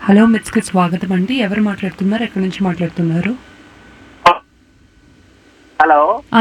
Hello మిత్స్కి స్వాగతం అండి ఎవరు మాట్లాడుతున్నారు ఎక్కడి నుంచి మాట్లాడుతున్నారు హలో ఆ,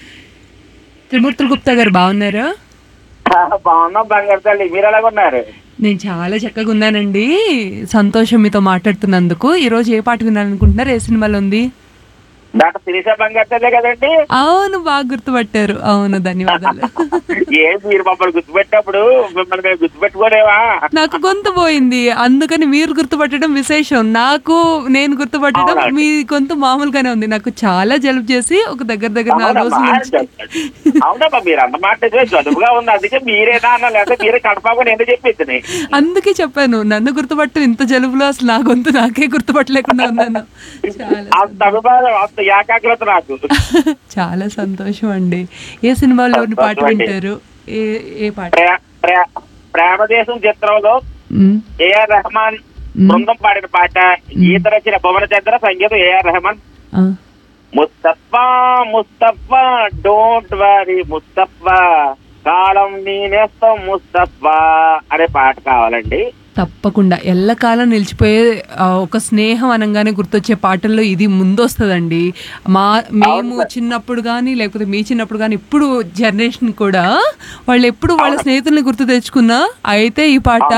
త్రిమూర్తులు గుప్తా గారు బాగున్నారా బాగున్నాం బంగారు తల్లి మీరు ఎలాగున్నారు నేను చాలా చక్కగా ఉన్నానండి సంతోషం మీతో మాట్లాడుతున్నందుకు ఈరోజు ఏ పాట వినాలనుకుంటున్నారు ఏ సినిమాలో ఉంది డాక్టర్ శిరీష బంగారు తల్లే కదండి అవును బాగా గుర్తుపట్టారు అవును ధన్యవాదాలు ఏ మీరు మమ్మల్ని గుర్తుపెట్టినప్పుడు మిమ్మల్ని మేము గుర్తుపెట్టుకోలేవా నాకు గొంతు పోయింది అందుకని మీరు గుర్తుపట్టడం విశేషం నాకు నేను గుర్తుపట్టడం అవునా? మీ గొంతు మామూలుగానే ఉంది నాకు చాలా జలుబు చేసి ఒక దగ్గర దగ్గర నాలుగు రోజుల అవునమ్మా నుంచి అవునమ్మా మీరు అన్న మాట నిజమే, చదువుగా ఉంది అందుకే మీరేనా అన్న లేకపోతే మీరే కడపాకొని ఎందుకు చెప్పింది అందుకే చెప్పాను నన్ను గుర్తుపట్టు ఇంత జలుబులో అసలు నా గొంతు నాకే గుర్తుపట్టలేకుండా ఉన్నాను చాలా అంత అభిమానం అంత ఏకాగ్రత నాకు చాలా సంతోషం అండి ఏ సినిమాలోని పాట సంతోషం అండి. వింటారు ఏ ఏ పాట ప్రే- ప్రే- ప్రేమదేశం చిత్రంలో మ్, ఏఆర్ రెహమాన్ బృందం పాడిన పాట గీత రచన భువన చంద్ర సంగీతం ఏఆర్ రెహమాన్ ఆ, ముస్తఫా ముస్తఫా డోంట్ వరీ ముస్తఫా కాలం నేనేస్తాం ముస్తఫా అనే పాట కావాలండి తప్పకుండా ఎల్లకాలం నిలిచిపోయే ఆ, ఒక స్నేహం అనగానే గుర్తొచ్చే పాటల్లో ఇది ముందొస్తుందండి మా మేము చిన్నప్పుడు కానీ లేకపోతే మీ చిన్నప్పుడు కానీ ఇప్పుడు జనరేషన్ కూడా వాళ్ళు ఎప్పుడు వాళ్ళ స్నేహితుల్ని గుర్తు తెచ్చుకున్నా అయితే ఈ పాట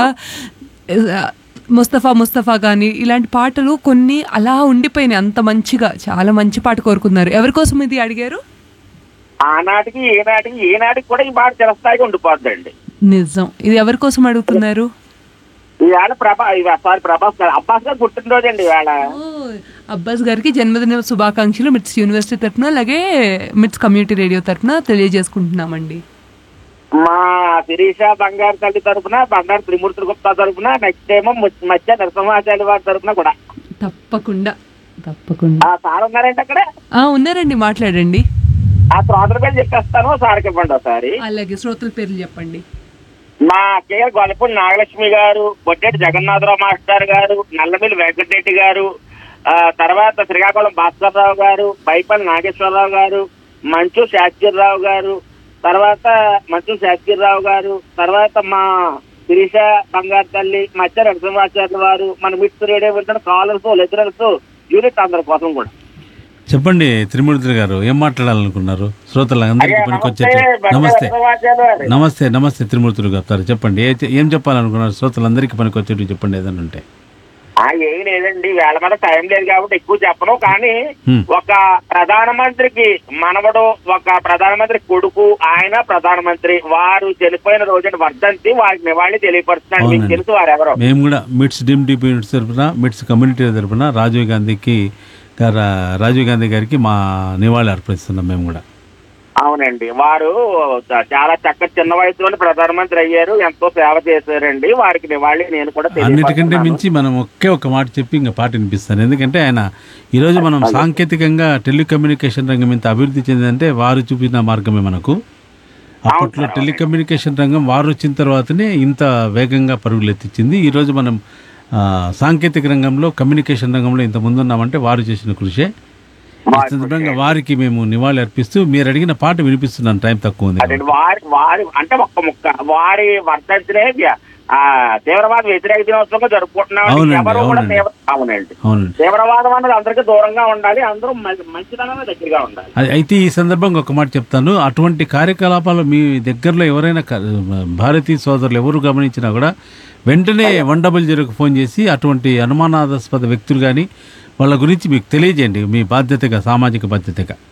ఆ, ముస్తఫా ముస్తఫా కానీ ఇలాంటి పాటలు కొన్ని అలా ఉండిపోయినాయి అంత మంచిగా చాలా మంచి పాట కోరుకున్నారు ఎవరి కోసం ఇది అడిగారు ఆనాటికి ఏనాటికి ఏనాటికి కూడా ఈ పాట చిరస్థాయిగా ఉండిపోద్దండి నిజం ఇది ఎవరి కోసం అడుగుతున్నారు ఈవేళ ప్రభా సారీ ప్రభాస్ గారు అబ్బాస్ గారు పుట్టినరోజండి ఈవేళ ఓ, అబ్బాస్ గారికి జన్మదిన శుభాకాంక్షలు మిట్స్ యూనివర్సిటీ తరఫున అలాగే మిట్స్ కమ్యూనిటీ రేడియో తరఫున తెలియజేసుకుంటున్నామండి మా శిరీష బంగారు తల్లి తరపున బంగారు త్రిమూర్తుల గుప్తా తరపున నెక్స్ట్ ఏమో ము- మధ్య నరసింహాచార్య వారి తరపున కూడా తప్పకుండా తప్పకుండా ఆ సార్ ఉన్నారండి అక్కడ ఆ, ఉన్నారండి మాట్లాడండి ఆ శ్రోతల పేరు చెప్పేస్తాను సార్కి ఇవ్వండి ఒకసారి అలాగే శ్రోతల పేర్లు చెప్పండి మా కేఎల్ గొల్లపూడి నాగలక్ష్మి గారు బొడ్డెటి జగన్నాథరావు మాస్టర్ గారు నల్లమిల్లి వెంకటరెడ్డి గారు ఆ తర్వాత శ్రీకాకుళం భాస్కర్రావు గారు బైపల్లి నాగేశ్వరరావు గారు మంచు శాస్త్రిరావు గారు తర్వాత మంచు శాస్త్రిరావు గారు తర్వాత మా శిరీష బంగారు తల్లి మధ్య నరసింహాచార్య వారు మన మిట్స్ రేడియో వింటున్న కాలర్స్ లెక్చరర్స్ యూనిట్ అందరి కోసం కూడా చెప్పండి త్రిమూర్తులు గారు ఏం మాట్లాడాలనుకున్నారు శ్రోతలందరికీ అయ్యా, పనికొచ్చేట్టు నమస్తే, నమస్తే నరసింహాచార్య గారు. నమస్తే నమస్తే త్రిమూర్తులు గారు చెప్పండి ఏ- ఏం చెప్పాలనుకున్నారు శ్రోతలందరికీ పనికొచ్చేట్టు చెప్పండి ఏదైనా ఉంటే ఆ ఏం లేదండి వేళ మీద టైం లేదు కాబట్టి ఎక్కువ చెప్పను కానీ హ్మ్. ఒక ప్రధానమంత్రికి మనవడు ఒక ప్రధానమంత్రి కొడుకు ఆయన ప్రధానమంత్రి వారు చనిపోయిన రోజున వర్ధంతి వారికి నివాళి తెలియపరుస్తున్నాడు మీకు అవునండి. తెలుసు వారెవరో మేము కూడా మిట్స్ డిమ్ డిప్ యూనిట్స్ తరఫున మిట్స్ కమ్యూనిటీ తరఫున రాజీవ్ గాంధీకి గారు రాజీవ్ గాంధీ గారికి మా నివాళి అర్పిస్తున్నాం మేము కూడా అవునండి వారు చాలా చక్కటి చిన్న వయసులోనే ప్రధానమంత్రి అయ్యారు ఎంతో సేవ చేశారండి వారికి నివాళి నేను కూడా అన్నిటికంటే తెలియపరుస్తున్నాను. మించి మనం ఒకే ఒక మాట చెప్పి ఇంకా పాట వినిపిస్తాను ఎందుకంటే ఆయన ఈరోజు మనం సాంకేతికంగా టెలికమ్యూనికేషన్ రంగం ఇంత అభివృద్ధి చెందిందంటే వారు చూపిన మార్గమే మనకు అప్పట్లో టెలికమ్యూనికేషన్ రంగం వారు వచ్చిన తర్వాతనే ఇంత వేగంగా పరుగులు ఎత్తించింది ఈరోజు మనం ఆ, సాంకేతిక రంగంలో కమ్యూనికేషన్ రంగంలో ఇంత ముందున్నామంటే వారు చేసిన కృషే ఈ సందర్భంగా వారికి మేము నివాళి అర్పిస్తూ మీరు అడిగిన పాట వినిపిస్తున్నాను టైం తక్కువ ఉంది అదే వారి వారి అంటే ఒక్క ముక్క వారి వర్ధంతినే ఆ తీవ్రవాద వ్యతిరేక దినోత్సవంగా జరుపుకుంటున్నాం అవునండి, ఎవరు కూడా అవునండి. తీవ్ర- అవునండి అవునండి తీవ్రవాదం అన్నది అందరికీ దూరంగా ఉండాలి అందరూ మ- మంచితనమే దగ్గరగా ఉండాలి అది- అయితే ఈ సందర్భంగా ఒక మాట చెప్తాను అటువంటి కార్యకలాపాలు మీ దగ్గరలో ఎవరైనా క- భారతీయ సోదరులు ఎవరు గమనించినా కూడా వెంటనే వన్ డబుల్ జీరోకి ఫోన్ చేసి అటువంటి అనుమానాస్పద వ్యక్తులు కానీ వాళ్ళ గురించి మీకు తెలియజేయండి మీ బాధ్యతగా సామాజిక బాధ్యతగా